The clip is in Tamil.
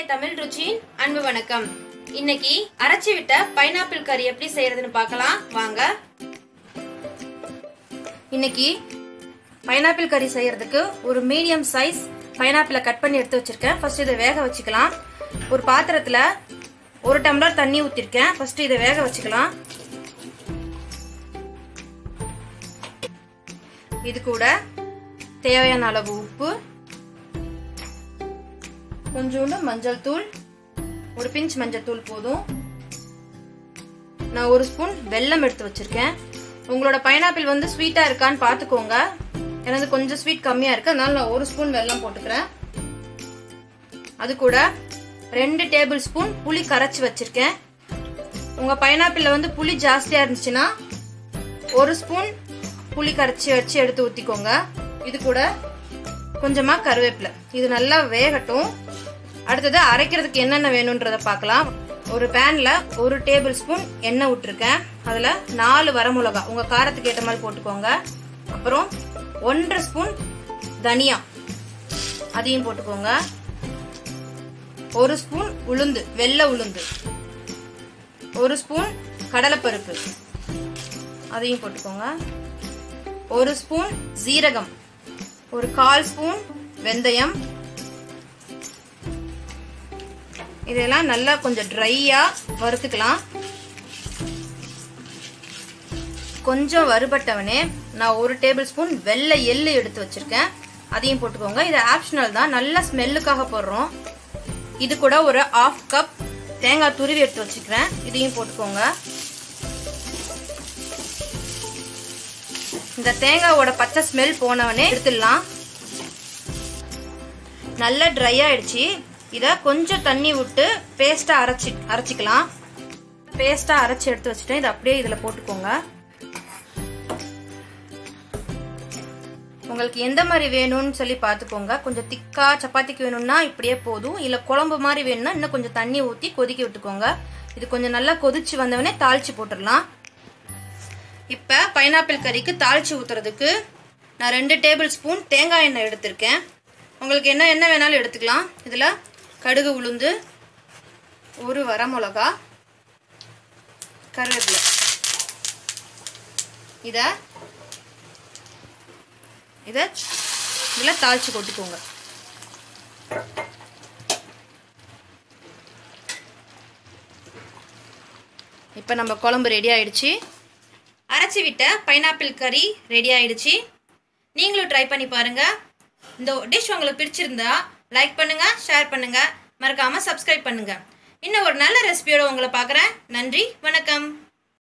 தமிழ் ருச்சியின் அன்பு வணக்கம் இன்னைக்கு அரைச்சி விட்ட பைனாப்பிள் கறி எப்படி செய்யறதுன்னு பார்க்கலாம் வாங்க இன்னைக்கு பைனாப்பிள் கறி செய்யறதுக்கு ஒரு மீடியம் சைஸ் பைனாப்பிளை கட் பண்ணி எடுத்து வச்சிருக்கேன் ஃபர்ஸ்ட் இதை வேக வச்சுக்கலாம் ஒரு பாத்திரத்துல ஒரு டம்ளர் தண்ணி ஊத்திருக்கேன் ஃபர்ஸ்ட் இதை வேக வச்சுக்கலாம் இது கூட தேவையான அளவு உப்பு கொஞ்சோண்டு மஞ்சள் தூள் ஒரு பிஞ்ச் மஞ்சள் தூள் போதும் நான் ஒரு ஸ்பூன் வெல்லம் எடுத்து வச்சிருக்கேன் உங்களோட பைனாப்பிள் வந்து ஸ்வீட்டா இருக்கான்னு பார்த்துக்கோங்க எனது கொஞ்சம் ஸ்வீட் கம்மியா இருக்கு அதனால நான் ஒரு ஸ்பூன் வெல்லம் போட்டுக்கிறேன் அது கூட ரெண்டு டேபிள் ஸ்பூன் புளி கரைச்சி வச்சிருக்கேன் உங்க பைனாப்பிள்ல வந்து புளி ஜாஸ்தியா இருந்துச்சுன்னா ஒரு ஸ்பூன் புளி கரைச்சி வச்சு எடுத்து ஊற்றிக்கோங்க இது கூட கொஞ்சமாக கருவேப்பிலை இது நல்லா வேகட்டும் அடுத்தது அரைக்கிறதுக்கு என்னென்ன வேணுன்றதை பார்க்கலாம் ஒரு பேனில் ஒரு டேபிள் ஸ்பூன் எண்ணெய் விட்டுருக்கேன் அதில் நாலு வரமிளகா உங்கள் காரத்துக்கு ஏற்ற மாதிரி போட்டுக்கோங்க அப்புறம் ஒன்றரை ஸ்பூன் தனியா அதையும் போட்டுக்கோங்க ஒரு ஸ்பூன் உளுந்து வெள்ளை உளுந்து ஒரு ஸ்பூன் கடலைப்பருப்பு அதையும் போட்டுக்கோங்க ஒரு ஸ்பூன் ஜீரகம் ஒரு கால் ஸ்பூன் வெந்தயம் இதெல்லாம் நல்லா கொஞ்சம் ட்ரையா வறுத்துக்கலாம் கொஞ்சம் வறுபட்டவனே நான் ஒரு டேபிள் ஸ்பூன் வெள்ளை எள்ளு எடுத்து வச்சிருக்கேன் அதையும் போட்டுக்கோங்க இது ஆப்ஷனல் தான் நல்ல ஸ்மெல்லுக்காக போடுறோம் இது கூட ஒரு ஆஃப் கப் தேங்காய் துருவி எடுத்து வச்சுக்கிறேன் இதையும் போட்டுக்கோங்க இந்த தேங்காவோட பச்சை ஸ்மெல் போனவனே எடுத்துடலாம் நல்லா ட்ரை ஆயிடுச்சு இதை கொஞ்சம் தண்ணி விட்டு பேஸ்ட்டாக அரைச்சி அரைச்சிக்கலாம் பேஸ்ட்டாக அரைச்சி எடுத்து வச்சுட்டேன் இதை அப்படியே இதில் போட்டுக்கோங்க உங்களுக்கு எந்த மாதிரி வேணும்னு சொல்லி பார்த்துக்கோங்க கொஞ்சம் திக்கா சப்பாத்திக்கு வேணும்னா இப்படியே போதும் இல்லை குழம்பு மாதிரி வேணும்னா இன்னும் கொஞ்சம் தண்ணி ஊற்றி கொதிக்க விட்டுக்கோங்க இது கொஞ்சம் நல்லா கொதிச்சு வந்தவொடனே தாளிச்சு போட்டுடலாம் இப்போ பைனாப்பிள் கறிக்கு தாளிச்சு ஊற்றுறதுக்கு நான் ரெண்டு டேபிள் ஸ்பூன் தேங்காய் எண்ணெய் எடுத்திருக்கேன் உங்களுக்கு என்ன எண்ணெய் வேணாலும் எடுத்துக்கலாம் இதில் கடுகு உளுந்து ஒரு வரமிளகா கருவேப்பிலை இதை இதை இதில் தாளிச்சு கொட்டிக்கோங்க இப்போ நம்ம குழம்பு ரெடி ஆயிடுச்சு அரைச்சி விட்ட பைனாப்பிள் கறி ரெடி ஆயிடுச்சு நீங்களும் ட்ரை பண்ணி பாருங்க இந்த டிஷ் உங்களுக்கு பிடிச்சிருந்தா லைக் பண்ணுங்க ஷேர் பண்ணுங்க மறக்காம சப்ஸ்கிரைப் பண்ணுங்க இன்னும் ஒரு நல்ல ரெசிபியோட உங்களை பார்க்குறேன் நன்றி வணக்கம்